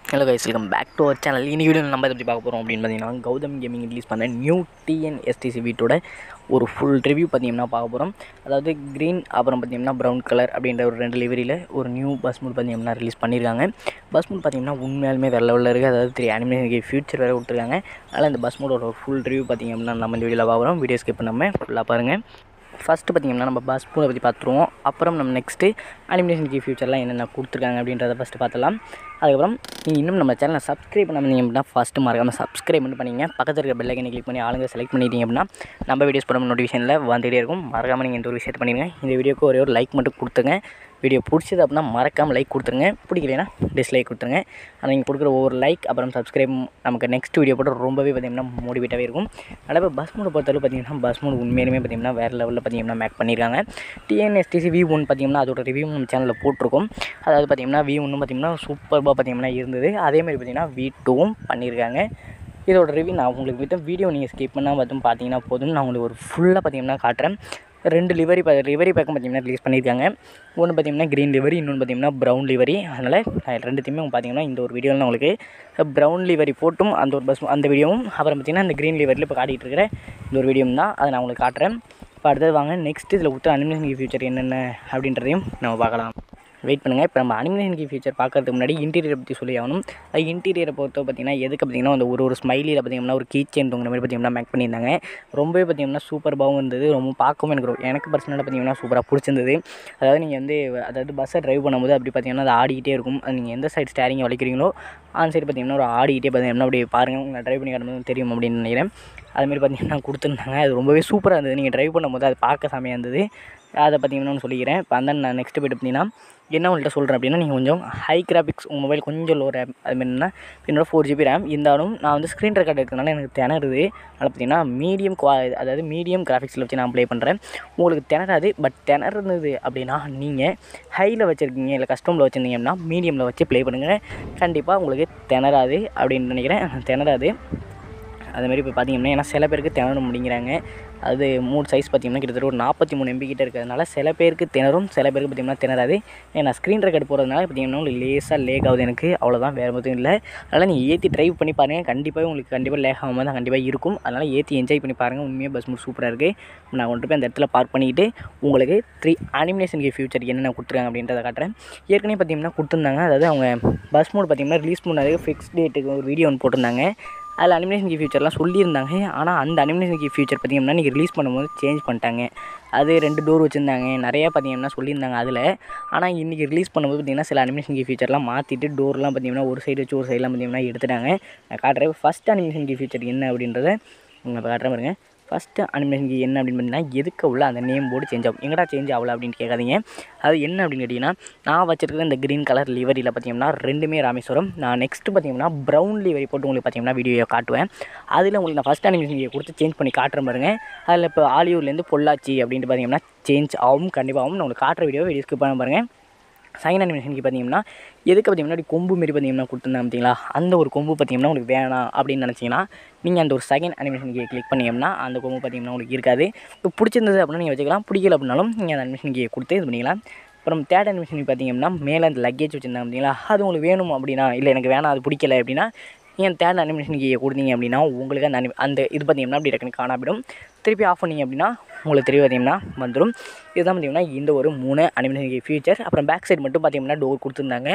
hello guys welcome back to our channel இன்னி video நம்ம இதை பற்றி பார்க்க போகிறோம் அப்படின்னு பார்த்தீங்கன்னா கௌதம் கேமிங் ரிலீஸ் பண்ண நியூ டிஎன் எஸ்டிசி வீட்டோட ஒரு ஃபுல் ரிவ்யூ பார்த்தீங்கன்னா பார்க்க போகிறோம் அதாவது க்ரீன் அப்புறம் பார்த்தீங்கன்னா ப்ரௌன் கலர் அப்படின்ற ஒரு ரெண்டு லிவரியில் ஒரு நியூ பஸ் மூட் பார்த்தீங்கன்னா ரிலீஸ் பண்ணியிருக்காங்க பஸ் மூட் பார்த்தீங்கன்னா உண்மையாலுமே வேறு லெவலில் இருக்குது அதாவது த்ரீ அனிமேஷன் ஃபியூச்சர் வேறு விட்டுருக்காங்க அதனால் இந்த பஸ் மூடோட ஒரு ஃபுல் ரிவ்யூ பார்த்தீங்க அப்படின்னா நம்ம இந்த வீடியோவில் பார்க்குறோம் வீடியோ ஸ்கிப் பண்ணாமல் ஃபுல்லாக பாருங்கள் ஃபஸ்ட்டு பார்த்திங்கன்னா நம்ம பஸ் மூடை பற்றி பார்த்துருவோம் அப்புறம் நம்ம நெக்ஸ்ட்டு அனிமேஷன் கீ ஃபியூச்சர்லாம் என்னென்ன கொடுத்துருக்காங்க அப்படின்றத ஃபஸ்ட்டு பார்த்தலாம் அதுக்கப்புறம் நீங்கள் இன்னும் நம்ம சேனலை சப்ஸ்கிரைப் பண்ணாமல் நீங்கள் அப்படின்னா ஃபஸ்ட்டு மறக்காமல் சப்ஸ்கிரைப் பண்ணி பண்ணிங்க பக்கத்தில் இருக்க பெல்லைக்கனை கிளிக் பண்ணி ஆளுங்க செலக்ட் பண்ணிட்டீங்க அப்படின்னா நம்ம வீடியோஸ் போட நோட்டிஃபிகேஷனில் வந்துகிட்டே இருக்கும் மறக்காமல் நீங்கள் இந்த ஒரு விஷயத்தை பண்ணிடுங்க இந்த வீடியோக்கு ஒரே ஒரு லைக் மட்டும் கொடுத்துங்க வீடியோ பிடிச்சது அப்படின்னா மறக்காமல் லைக் கொடுத்துருங்க பிடிக்கலைன்னா டிஸ்லைக் கொடுத்துருங்க ஆனால் நீங்கள் கொடுக்குற ஒவ்வொரு லைக் அப்புறம் சப்ஸ்கிரைப் நமக்கு நெக்ஸ்ட் வீடியோ போட்டு ரொம்பவே பார்த்திங்கன்னா மோட்டிவேட்டாகவே இருக்கும் அதனால் இப்போ பஸ் மூடு பொறுத்தளவு பார்த்திங்கன்னா பஸ் மூடு உண்மையிலுமே பார்த்திங்கன்னா வேறு லெவலில் பார்த்திங்கன்னா மேக் பண்ணியிருக்காங்க டிஎன்எஸ்டிசி வி ஒன் பார்த்திங்கன்னா அதோட ரிவ்யூ நம்ம சேனலில் போட்டிருக்கோம் அதாவது பார்த்திங்கன்னா வி ஒன்று பார்த்திங்கன்னா சூப்பராக பார்த்திங்கன்னா இருந்தது அதேமாதிரி பார்த்திங்கன்னா வி டூவும் பண்ணியிருக்காங்க இதோட ரிவ்யூ நான் உங்களுக்கு வித்த வீடியோ நீங்கள் ஸ்கிப் பண்ணால் பார்த்து பார்த்தீங்கன்னா போதும் நான் உங்களுக்கு ஒரு ஃபுல்லாக பார்த்தீங்கன்னா காட்டுறேன் ரெண்டு லிவரி ப லிவரி பேக்கும் பார்த்தீங்கன்னா ரிலீஸ் பண்ணியிருக்காங்க ஒன்று பார்த்தீங்கன்னா க்ரீன் லிவரி இன்னொன்று பார்த்தீங்கன்னா ப்ரௌன் லிவரி அதனால் நான் ரெண்டுத்தையுமே பார்த்தீங்கன்னா இந்த ஒரு வீடியோவில் நான் உங்களுக்கு ப்ரௌன் லிவரி போட்டும் அந்த ஒரு பஸ் அந்த வீடியோவும் அப்புறம் பார்த்தீங்கன்னா இந்த க்ரீன் லிவரியில் இப்போ காட்டிகிட்டு இருக்கிற இந்த ஒரு வீடியோ தான் அதை நான் உங்களுக்கு காட்டுறேன் இப்போ அடுத்தது வாங்க நெக்ஸ்ட் இதில் கொடுத்த அனிமேஷன் ஃபியூச்சர் என்னென்ன அப்படின்றதையும் நம்ம பார்க்கலாம் வெயிட் பண்ணுங்கள் இப்போ நம்ம அனிமேஷன் கீ ஃபீச்சர் பார்க்கறதுக்கு முன்னாடி இன்டீரியரை பற்றி சொல்லி ஆகணும் அது இன்டீரியரை பொறுத்த பார்த்திங்கன்னா எதுக்கு பார்த்திங்கன்னா அந்த ஒரு ஒரு ஸ்மைலியில் பார்த்திங்கன்னா ஒரு கீ செயின் தொங்குற மாதிரி பார்த்திங்கன்னா மேக் பண்ணியிருந்தாங்க ரொம்பவே பார்த்திங்கன்னா சூப்பர்பாகவும் இருந்தது ரொம்ப பார்க்கவும் எனக்கு ரொ- எனக்கு பர்சனலாக பார்த்திங்கன்னா சூப்பராக பிடிச்சிருந்தது அதாவது நீங்கள் வந்து அதாவது பஸ்ஸை ட்ரைவ் பண்ணும்போது அப்படி பார்த்திங்கன்னா அது ஆடிக்கிட்டே இருக்கும் அது நீங்கள் எந்த சைடு ஸ்டேரிங்கை வலிக்கிறீங்களோ அந்த சைடு பார்த்திங்கன்னா ஒரு ஆடிக்கிட்டே பார்த்திங்கன்னா அப்படி பாருங்கள் உங்களை ட்ரைவ் பண்ணி காட்டும்போது தெரியும் அப்படின்னு நினைக்கிறேன் அதுமாரி பார்த்திங்கன்னா கொடுத்துருந்தாங்க அது ரொம்பவே சூப்பராக இருந்தது நீங்கள் ட்ரைவ் பண்ணும்போது அது பார்க்க செமையாக இருந்தது அதை பார்த்தீங்கன்னா ஒன்று சொல்லிக்கிறேன் இப்போ அந்த நான் நெக்ஸ்ட் போய்ட்டு பார்த்தீங்கன்னா என்ன உங்கள்கிட்ட சொல்கிறேன் அப்படின்னா நீங்கள் கொஞ்சம் ஹை கிராஃபிக்ஸ் உங்கள் மொபைல் கொஞ்சம் லோ ரேம் அது மாதிரி என்ன என்னோட ஃபோர் ஜிபி ரேம் இருந்தாலும் நான் வந்து ஸ்க்ரீன் ரெக்கார்ட் இருக்கிறதுனால எனக்கு திணறுது அதனால் பார்த்தீங்கன்னா மீடியம் குவா அதாவது மீடியம் கிராஃபிக்ஸில் வச்சு நான் ப்ளே பண்ணுறேன் உங்களுக்கு திணறாது பட் திணறுனது அப்படின்னா நீங்கள் ஹையில் வச்சுருக்கீங்க இல்லை கஸ்டமில் வச்சுருந்தீங்க அப்படின்னா மீடியமில் வச்சு ப்ளே பண்ணுங்கள் கண்டிப்பாக உங்களுக்கு திணறாது அப்படின்னு நினைக்கிறேன் திணறாது அதுமாரி இப்போ பார்த்தீங்கன்னா ஏன்னா சில பேருக்கு திணறும் அப்படிங்கிறாங்க அது மூணு சைஸ் பார்த்தீங்கன்னா கிட்டத்தட்ட ஒரு நாற்பத்தி மூணு எம்பி கிட்ட இருக்கிறதுனால சில பேருக்கு திணறும் சில பேருக்கு பார்த்தீங்கன்னா திணறாது ஏன்னா ஸ்க்ரீன் ரெக்கார்ட் போகிறதுனால பார்த்தீங்கன்னா உங்களுக்கு லேசாக லேக் ஆகுது எனக்கு அவ்வளோதான் வேறு எதுவும் இல்லை அதனால் நீங்கள் ஏற்றி ட்ரைவ் பண்ணி பாருங்கள் கண்டிப்பாக உங்களுக்கு கண்டிப்பாக லேக் ஆகாமல் தான் கண்டிப்பாக இருக்கும் அதனால் ஏற்றி என்ஜாய் பண்ணி பாருங்கள் உண்மையாக பஸ் மூட் சூப்பராக இருக்குது நான் கொண்டு போய் அந்த இடத்துல பார்க் பண்ணிக்கிட்டு உங்களுக்கு த்ரீ அனிமேஷனுக்கு ஃபியூச்சர் என்னென்ன கொடுத்துருக்காங்க அப்படின்றத காட்டுறேன் ஏற்கனவே பார்த்தீங்கன்னா கொடுத்துருந்தாங்க அதாவது அவங்க பஸ் மோட் பார்த்தீங்கன்னா ரிலீஸ் பண்ணது ஃபிக்ஸ் டேட்டுக்கு ஒரு வீடியோ ஒன்று போட்டிருந்தாங்க அதில் அனிமேஷன் கீ ஃபியூச்சர்லாம் சொல்லியிருந்தாங்க ஆனால் அந்த அனிமேஷன் கீ ஃபியூச்சர் பார்த்திங்கன்னா நீங்கள் ரிலீஸ் பண்ணும்போது சேஞ்ச் பண்ணிட்டாங்க அது ரெண்டு டோர் வச்சுருந்தாங்க நிறையா பார்த்தீங்கன்னா சொல்லியிருந்தாங்க அதில் ஆனால் இன்றைக்கி ரிலீஸ் பண்ணும்போது பார்த்திங்கன்னா சில அனிமேஷன் கீ ஃபியூச்சர்லாம் மாற்றிட்டு டோர்லாம் பார்த்திங்கன்னா ஒரு சைடு வச்சு ஒரு சைடெலாம் பார்த்திங்கன்னா எடுத்துட்டாங்க நான் காட்டுறேன் ஃபஸ்ட் அனிமேஷன் கீ ஃபியூச்சர் என்ன அப்படின்றத உங்களை காட்டுறேன் பாருங்க ஃபஸ்ட்டு அனிமேஷன் கீ என்ன அப்படின்னு பார்த்தீங்கன்னா எதுக்கு உள்ள அந்த நேம் போர்டு சேஞ்ச் ஆகும் எங்கடா சேஞ்ச் ஆகல அப்படின்னு கேட்காதீங்க அது என்ன அப்படின்னு கேட்டிங்கன்னா நான் வச்சிருக்கிற இந்த க்ரீன் கலர் லிவரியில் பார்த்தீங்கன்னா ரெண்டுமே ராமேஸ்வரம் நான் நெக்ஸ்ட்டு பார்த்தீங்கன்னா ப்ரௌன் லிவரி போட்டு உங்களுக்கு பார்த்தீங்கன்னா வீடியோ காட்டுவேன் அதில் உங்களுக்கு நான் ஃபஸ்ட் அனிமேஷன் கீ கொடுத்து சேஞ்ச் பண்ணி காட்டுறேன் பாருங்க அதில் இப்போ ஆலியூர்லேருந்து பொள்ளாச்சி அப்படின்ட்டு பார்த்தீங்கன்னா சேஞ்ச் ஆகும் கண்டிப்பாக ஆகும் நான் உங்களுக்கு காட்டுற வீடியோ வீடியோ ஸ்கிப் பண்ண பாருங்கள் சைன் அனிமேஷனுக்கு பார்த்தீங்கன்னா எதுக்கு பார்த்தீங்கன்னா இப்படி கொம்பு மாரி பார்த்தீங்கன்னா கொடுத்துருந்தாங்க பார்த்தீங்களா அந்த ஒரு கொம்பு பார்த்தீங்கன்னா உங்களுக்கு வேணாம் அப்படின்னு நினச்சிங்கன்னா நீங்கள் அந்த ஒரு செகண்ட் அனிமேஷன் கீ கிளிக் பண்ணீங்கன்னா அந்த கொம்பு பார்த்தீங்கன்னா உங்களுக்கு இருக்காது இப்போ பிடிச்சிருந்தது அப்படின்னா நீங்கள் வச்சுக்கலாம் பிடிக்கல அப்படின்னாலும் நீங்கள் அந்த அனிமேஷன் கீயை கொடுத்து இது பண்ணிக்கலாம் அப்புறம் தேர்ட் அனிமேஷன் பார்த்தீங்கன்னா மேலே அந்த லக்கேஜ் வச்சுருந்தாங்க பார்த்தீங்களா அது உங்களுக்கு வேணும் அப்படின்னா இல்லை எனக்கு வேணாம் அது பிடிக்கல அப்படின்னா நீங்கள் தேர்ட் அனிமேஷன் கீயை கொடுத்தீங்க அப்படின்னா உங்களுக்கு அந்த அனி அந்த இது பார்த்தீங்கன்னா அப்படி டக்குனு காணாப்பிடும் திருப்பி ஆஃப் பண்ணீங்க அப்படின்னா உங்களுக்கு தெரிய பார்த்தீங்கன்னா வந்துடும் இதுதான் பார்த்தீங்கன்னா இந்த ஒரு மூணு அனிமேஷன் கீ ஃபியூச்சர் அப்புறம் பேக் சைடு மட்டும் பார்த்தீங்கன்னா டோர் கொடுத்துருந்தாங்க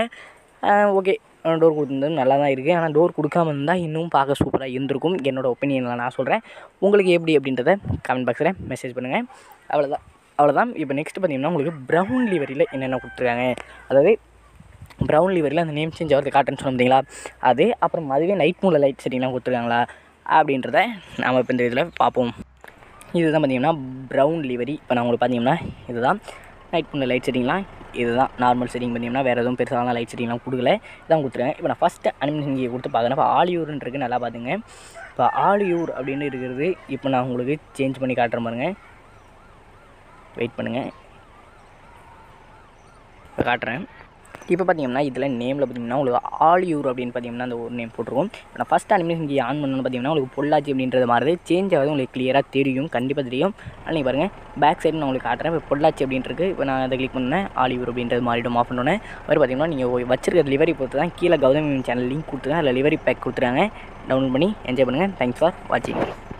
ஓகே டோர் கொடுத்துருந்தது நல்லா தான் இருக்குது ஆனால் டோர் கொடுக்காம இருந்தால் இன்னும் பார்க்க சூப்பராக இருந்திருக்கும் என்னோட ஒப்பீனியனில் நான் சொல்கிறேன் உங்களுக்கு எப்படி அப்படின்றத கமெண்ட் பாக்ஸில் மெசேஜ் பண்ணுங்கள் அவ்வளோதான் அவ்வளோதான் இப்போ நெக்ஸ்ட் பார்த்தீங்கன்னா உங்களுக்கு ப்ரௌன் லிவரியில் என்னென்ன கொடுத்துருக்காங்க அதாவது ப்ரௌன் லிவரில் அந்த நேம் சேஞ்ச் ஆகிறது காட்டுன்னு சொன்னோம் பார்த்தீங்களா அது அப்புறம் அதுவே நைட் மூல லைட் செட்டிங்லாம் கொடுத்துருக்காங்களா அப்படின்றத நாம் இப்போ இந்த இதில் பார்ப்போம் இதுதான் பார்த்தீங்கன்னா ப்ரௌன் லிவரி இப்போ நான் உங்களுக்கு பார்த்தீங்கன்னா இதுதான் நைட் மூல லைட் செட்டிங்லாம் இதுதான் நார்மல் செட்டிங் பார்த்தீங்கன்னா வேறு எதுவும் பெருசாலாம் லைட் செட்டிங்லாம் கொடுக்கல இதான் கொடுத்துருக்கேன் இப்போ நான் ஃபஸ்ட்டு அனிமேஷன் கீயை கொடுத்து பார்க்குறேன் இப்போ ஆலியூர்னு இருக்குது நல்லா பார்த்துங்க இப்போ ஆலியூர் அப்படின்னு இருக்கிறது இப்போ நான் உங்களுக்கு சேஞ்ச் பண்ணி காட்டுறேன் பாருங்க வெயிட் பண்ணுங்கள் இப்போ காட்டுறேன் இப்போ பார்த்தீங்கன்னா இதில் நேமில் பார்த்தீங்கன்னா உங்களுக்கு ஆலியூர் அப்படின்னு பார்த்தீங்கன்னா அந்த ஒரு நேம் போட்டிருக்கும் இப்போ நான் ஃபஸ்ட் அனிமேஷன் இங்கே ஆன் பண்ணணும்னு பார்த்தீங்கன்னா உங்களுக்கு பொள்ளாச்சி அப்படின்றது மாறுது சேஞ்ச் ஆகுது உங்களுக்கு கிளியராக தெரியும் கண்டிப்பாக தெரியும் அதனால் நீங்கள் பாருங்கள் பேக் சைடு நான் உங்களுக்கு காட்டுறேன் இப்போ பொள்ளாச்சி அப்படின்ட்டு இப்போ நான் அதை கிளிக் பண்ணேன் ஆலியூர் அப்படின்றது மாறிடும் ஆஃப் பண்ணோன்னே மாதிரி பார்த்தீங்கன்னா நீங்கள் வச்சிருக்க லிவரி பொறுத்து தான் கீழே கௌதமி சேனல் லிங்க் கொடுத்துருக்கேன் அதில் லிவரி பேக் கொடுத்துருக்காங்க டவுன்லோட் பண்ணி என்ஜாய் பண்ணுங்கள் தேங்க்ஸ் ஃபார் வாட்சிங்